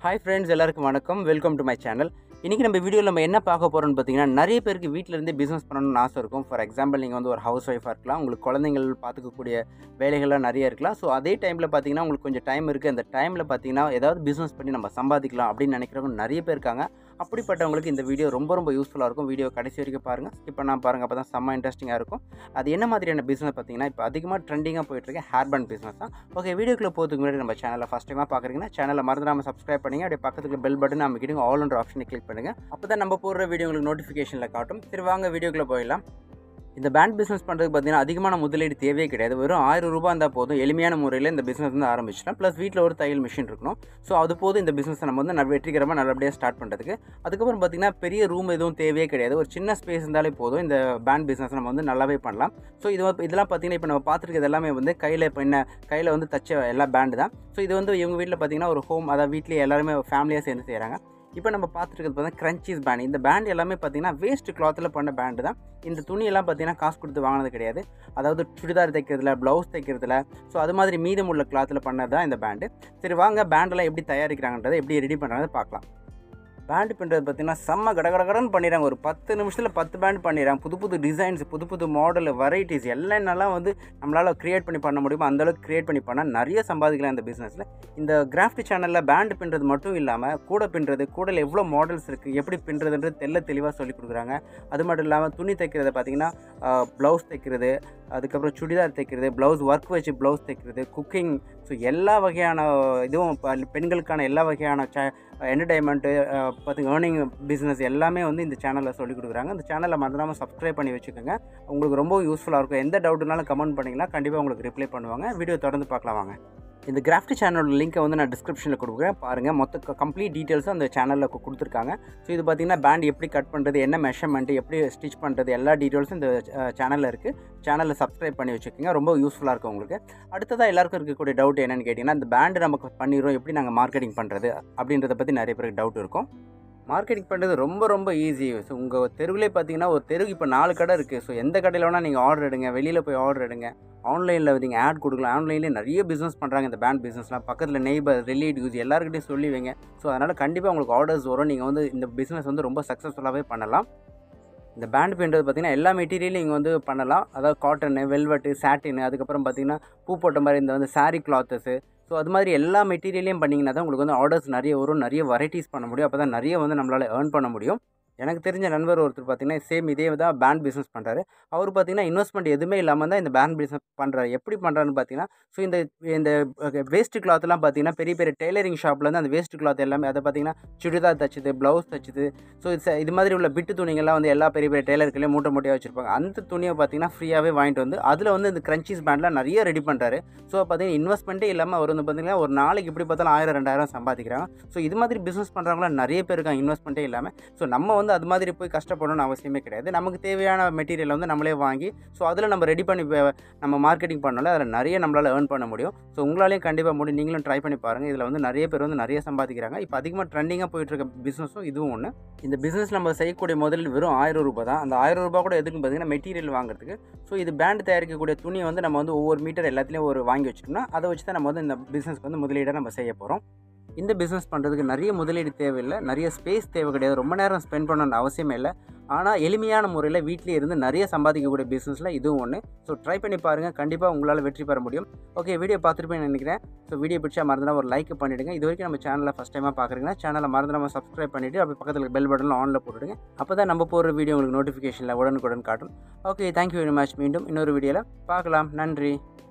hi friends எல்லாருக்கும் வணக்கம் welcome to my channel இன்றைக்கி நம்ம வீடியோவில் நம்ம என்ன பார்க்க போகிறோம்னு பார்த்தீங்கன்னா நிறைய பேருக்கு வீட்டில் இருந்தே பிஸ்னஸ் பண்ணணும்னு ஆசை இருக்கும் ஃபார் எக்ஸாம்பிள் நீங்கள் வந்து ஒரு ஹவுஸ் ஒய்ஃபாக இருக்கலாம் உங்களுக்கு குழந்தைங்கள் பார்த்துக்கக்கூடிய வேலைகள்லாம் நிறைய இருக்கலாம் ஸோ அதே டைமில் பார்த்தீங்கன்னா உங்களுக்கு கொஞ்சம் டைம் இருக்குது அந்த டைமில் பார்த்தீங்கன்னா ஏதாவது பிஸ்னஸ் பண்ணி நம்ம சம்பாதிக்கலாம் அப்படின்னு நினைக்கிறவங்க நிறைய பேர் இருக்காங்க அப்படிப்பட்டவங்களுக்கு இந்த வீடியோ ரொம்ப ரொம்ப யூஸ்ஃபுல்லாக இருக்கும் வீடியோ கடைசி வரைக்கும் பாருங்கள் ஸ்கிப் பண்ணால் பாருங்கள் அப்போ தான் செம்ம இன்ட்ரெஸ்டிங்காக இருக்கும் அது என்ன மாதிரியான பிஸ்னஸ் பார்த்தீங்கன்னா இப்போ அதிகமாக ட்ரெண்டிங்காக போயிட்டுருக்கு ஹேர் பேண்ட் பிஸ்னஸ் தான் ஓகே வீடியோக்குள்ளே போகிறதுக்கு முன்னாடி நம்ம சேனலை ஃபஸ்ட் டைமாக பார்க்குறீங்கன்னா சேனலை மறந்துடாமல் சப்ஸ்கிரைப் பண்ணுங்க அப்படியே பக்கத்துக்கு பெல் பட்டன் அமைக்கிட்டு ஆல் என்ற ஆப்ஷனை கிளிக் பண்ணுங்கள் அப்போ தான் நம்ம போடுற வீடியோ உங்களுக்கு நோட்டிஃபிகேஷனில் காட்டும் சரி வாங்க வீடியோக்குள்ளே போயிடலாம் இந்த பேண்ட் பிஸ்னஸ் பண்ணுறதுக்கு பார்த்தீங்கன்னா அதிகமான முதலீடு தேவையே கிடையாது வெறும் ஆயிரம் ரூபாய் இருந்தால் போதும் எளிமையான முறையில் இந்த பிஸ்னஸ் வந்து ஆரம்பிச்சிடலாம் ப்ளஸ் வீட்டில் ஒரு தையல் மிஷின் இருக்கணும் ஸோ அது போதும் இந்த பிஸ்னஸ் நம்ம வந்து நல்ல வெற்றிகரமாக நல்லபடியாக ஸ்டார்ட் பண்ணுறதுக்கு அதுக்கப்புறம் பார்த்தீங்கன்னா பெரிய ரூம் எதுவும் தேவையே கிடையாது ஒரு சின்ன ஸ்பேஸ் இருந்தாலே போதும் இந்த பேண்ட் பிஸ்னஸ் நம்ம வந்து நல்லாவே பண்ணலாம் ஸோ இது வந்து- இதெல்லாம் பார்த்தீங்கன்னா இப்போ நம்ம பார்த்துருக்கிறது எல்லாமே வந்து கையில் இப்போ என்ன கையில் வந்து தச்ச எல்லா பேண்டு தான் ஸோ இது வந்து இவங்க வீட்டில் பார்த்தீங்கன்னா ஒரு ஹோம் அதாவது வீட்லேயே எல்லாருமே ஃபேமிலியாக சேர்ந்து செய்கிறாங்க இப்போ நம்ம பார்த்துருக்கிறது பார்த்தீங்கன்னா கிரன்ச்சீஸ் பேண்ட் இந்த பேண்ட் எல்லாமே பார்த்தீங்கன்னா வேஸ்ட் கிளாத்தில் பண்ண பேண்டு தான் இந்த துணியெல்லாம் பார்த்தீங்கன்னா காசு கொடுத்து வாங்கினது கிடையாது அதாவது சுடிதார் தைக்கிறதுல ப்ளவுஸ் தைக்கிறதுல ஸோ அது மாதிரி மீதமுள்ள கிளாத்தில் பண்ணது தான் இந்த பேண்டு சரி வாங்க பேண்டெல்லாம் எப்படி தயாரிக்கிறாங்கன்றதை எப்படி ரெடி பண்ணுறதை பார்க்கலாம் பேண்ட் பண்ணுறது பார்த்தீங்கன்னா செம்ம கடகடகடன்னு பண்ணிடுறாங்க ஒரு பத்து நிமிஷத்தில் பத்து பேண்ட் பண்ணிடுறாங்க புது புது டிசைன்ஸ் புது புது மாடல் வெரைட்டிஸ் எல்லாம் என்னெல்லாம் வந்து நம்மளால் க்ரியேட் பண்ணி பண்ண முடியுமோ அந்தளவுக்கு க்ரியேட் பண்ணி பண்ணால் நிறைய சம்பாதிக்கலாம் இந்த பிஸ்னஸில் இந்த கிராஃப்ட் சேனலில் பேண்ட் பின்னுறது மட்டும் இல்லாமல் கூட பின்னுறது கூடையில் எவ்வளோ மாடல்ஸ் இருக்குது எப்படி பின்னுறதுன்றது தெல்ல தெளிவாக சொல்லி கொடுக்குறாங்க அது மட்டும் இல்லாமல் துணி தைக்கிறத பார்த்தீங்கன்னா ப்ளவுஸ் தைக்கிறது அதுக்கப்புறம் சுடிதார் தைக்கிறது ப்ளவுஸ் ஒர்க் வச்சு ப்ளவுஸ் தைக்கிறது குக்கிங் ஸோ எல்லா வகையான இதுவும் ப- பெண்களுக்கான எல்லா வகையான ச என்டர்டைன்மெண்ட்டு பார்த்து ஏர்னிங் பிஸ்னஸ் எல்லாமே வந்து இந்த சேனலில் சொல்லிக் கொடுக்குறாங்க இந்த சேனலை மறந்துடாமல் சப்ஸ்கிரைப் பண்ணி வச்சுக்கோங்க உங்களுக்கு ரொம்ப யூஸ்ஃபுல்லாக இருக்கும் எந்த டவுட்னாலும் கமெண்ட் பண்ணிங்கன்னா கண்டிப்பாக உங்களுக்கு ரிப்ளை பண்ணுவாங்க வீடியோ தொடர்ந்து பார்க்கலாம் வாங்க இந்த கிராஃப்ட் சேனலோட லிங்க்கை வந்து நான் டிஸ்கிரிப்ஷனில் கொடுக்குறேன் பாருங்கள் மொத்த கம்ப்ளீட் டீட்டெயில்ஸும் அந்த சேனலில் கொடுத்துருக்காங்க ஸோ இது பார்த்தீங்கன்னா பேண்ட் எப்படி கட் பண்ணுறது என்ன மெஷர்மெண்ட்டு எப்படி ஸ்டிச் பண்ணுறது எல்லா டீட்டெயில்ஸும் இந்த சேனலில் இருக்குது சேனலை சப்ஸ்கிரைப் பண்ணி வச்சுக்கோங்க ரொம்ப யூஸ்ஃபுல்லாக இருக்கும் உங்களுக்கு அடுத்ததாக எல்லாருக்கும் இருக்கக்கூடிய டவுட் என்னன்னு கேட்டிங்கன்னா இந்த பேண்டு நமக்கு பண்ணிடுறோம் எப்படி நாங்கள் மார்க்கெட்டிங் பண்ணுறது அப்படின்றத பற்றி நிறைய பேருக்கு டவுட் இருக்கும் மார்க்கெட்டிங் பண்ணுறது ரொம்ப ரொம்ப ஈஸி ஸோ உங்கள் தெருவிலே பார்த்தீங்கன்னா ஒரு தெருவுக்கு இப்போ நாலு கடை இருக்குது ஸோ எந்த கடையில் வேணால் நீங்கள் ஆர்டர் எடுங்க வெளியில் போய் ஆர்டர் எடுங்க ஆன்லைனில் நீங்கள் ஆட் கொடுக்கலாம் ஆன்லைன்லேயே நிறைய பிஸ்னஸ் பண்ணுறாங்க இந்த பேண்ட் பிஸ்னஸ்லாம் பக்கத்தில் நெய்பர் ரிலேட்டிவ்ஸ் எல்லாருக்கிட்டையும் சொல்லி வைங்க ஸோ அதனால் கண்டிப்பாக உங்களுக்கு ஆர்டர்ஸ் வரும் நீங்கள் வந்து இந்த பிஸ்னஸ் வந்து ரொம்ப சக்ஸஸ்ஃபுல்லாகவே பண்ணலாம் இந்த பேண்ட் பின்றது பார்த்தீங்கன்னா எல்லா மெட்டீரியலும் நீங்கள் வந்து பண்ணலாம் அதாவது காட்டனு வெல்வெட்டு சாட்டின் அதுக்கப்புறம் பார்த்தீங்கன்னா பூ போட்ட மாதிரி இந்த வந்து saree கிளாத்தஸு ஸோ அது மாதிரி எல்லா மெட்டீரியலையும் பண்ணிங்கன்னா தான் உங்களுக்கு வந்து ஆர்டர்ஸ் நிறைய வரும் நிறைய வெரைட்டிஸ் பண்ண முடியும் அப்போ தான் நிறைய வந்து நம்மளால் ஏர்ன் பண்ண முடியும் எனக்கு தெரிஞ்ச நண்பர் ஒருத்தர் பார்த்தீங்கன்னா சேம் இதே தான் பேண்ட் பிஸ்னஸ் பண்ணுறாரு அவர் பார்த்தீங்கன்னா இன்வெஸ்ட்மெண்ட் எதுவுமே இல்லாமல் தான் இந்த பேண்ட் பிஸ்னஸ் பண்ணுறாரு எப்படி பண்ணுறாருன்னு பார்த்தீங்கன்னா ஸோ இந்த இந்த வேஸ்ட் கிளாத்லாம் பார்த்தீங்கன்னா பெரிய பெரிய டெய்லரிங் ஷாப்லேருந்து அந்த வேஸ்ட் கிளாத் எல்லாமே அதை பார்த்தீங்கன்னா சுடிதார் தச்சுது ப்ளவுஸ் தச்சுது ஸோ இது ச- இது மாதிரி உள்ள பிட்டு துணிகள்லாம் வந்து எல்லா பெரிய பெரிய டெய்லர்களையும் மூட்டை மூட்டையாக வச்சுருப்பாங்க அந்த துணியை பார்த்தீங்கன்னா ஃப்ரீயாகவே வாங்கிட்டு வந்து அதில் வந்து இந்த கிரன்ச்சீஸ் பேண்ட்லாம் நிறைய ரெடி பண்ணுறாரு ஸோ பார்த்தீங்கன்னா இன்வெஸ்ட்மெண்ட்டே இல்லாமல் அவர் வந்து பார்த்தீங்கன்னா ஒரு நாளைக்கு எப்படி பார்த்தாலும் ஆயிரம் ரெண்டாயிரம் சம்பாதிக்கிறாங்க ஸோ இது மாதிரி பிஸ்னஸ் பண்ணுறவங்களாம் நிறைய பேர் இருக்காங்க இன்வெஸ்ட்மெண்ட்டே இல்லாமல் ஸோ நம்ம வந்து அது மாதிரி போய் கஷ்டப்படணும்னு அவசியமே கிடையாது நமக்கு தேவையான மெட்டீரியல் வந்து நம்மளே வாங்கி ஸோ அதில் நம்ம ரெடி பண்ணி வே- நம்ம மார்க்கெட்டிங் பண்ணால அதில் நிறைய நம்மளால் ஏர்ன் பண்ண முடியும் ஸோ உங்களாலையும் கண்டிப்பாக முடியும் நீங்களும் ட்ரை பண்ணி பாருங்கள் இதில் வந்து நிறைய பேர் வந்து நிறைய சம்பாதிக்கிறாங்க இப்போ அதிகமாக ட்ரெண்டிங்காக போயிட்டு இருக்க பிஸ்னஸும் இதுவும் ஒன்று இந்த பிஸ்னஸ் நம்ம செய்யக்கூடிய முதலில் வெறும் ஆயிரம் ரூபாய் தான் அந்த ஆயிரம் ரூபாய் கூட எதுக்குன்னு பார்த்தீங்கன்னா மெட்டீரியல் வாங்குறதுக்கு ஸோ இது பேண்ட் தயாரிக்கக்கூடிய துணியை வந்து நம்ம வந்து ஒவ்வொரு மீட்டர் எல்லாத்துலேயும் ஒரு வாங்கி வச்சுட்டோம்னா அதை வச்சு தான் நம்ம வந்து இந்த பிஸ்னஸ்க்கு வந்து முதலீடாக நம்ம செய்ய போகிறோம் இந்த பிஸ்னஸ் பண்ணுறதுக்கு நிறைய முதலீடு தேவையில்லை நிறைய ஸ்பேஸ் தேவை கிடையாது ரொம்ப நேரம் ஸ்பெண்ட் பண்ணணும்னு அவசியமே இல்லை ஆனால் எளிமையான முறையில் வீட்டிலே இருந்து நிறைய சம்பாதிக்கக்கூடிய பிஸ்னஸில் இதுவும் ஒன்று ஸோ ட்ரை பண்ணி பாருங்கள் கண்டிப்பாக உங்களால் வெற்றி பெற முடியும் ஓகே வீடியோ பார்த்துருப்பேன்னு நினைக்கிறேன் ஸோ வீடியோ பிடிச்சா மறந்துனா ஒரு லைக் பண்ணிவிடுங்க இது வரைக்கும் நம்ம சேனலை ஃபஸ்ட் டைமாக பார்க்குறீங்கன்னா சேனலை மறந்துடாம சப்ஸ்கிரைப் பண்ணிவிட்டு அப்படி பக்கத்தில் பெல் பட்டனில் ஆனில் போட்டுடுங்க அப்போ தான் நம்ம போடுற வீடியோ உங்களுக்கு நோட்டிஃபிகேஷனில் உடனுக்குடன் காட்டும் ஓகே தேங்க்யூ வெரி மச் மீண்டும் இன்னொரு வீடியோவில் பார்க்கலாம் நன்றி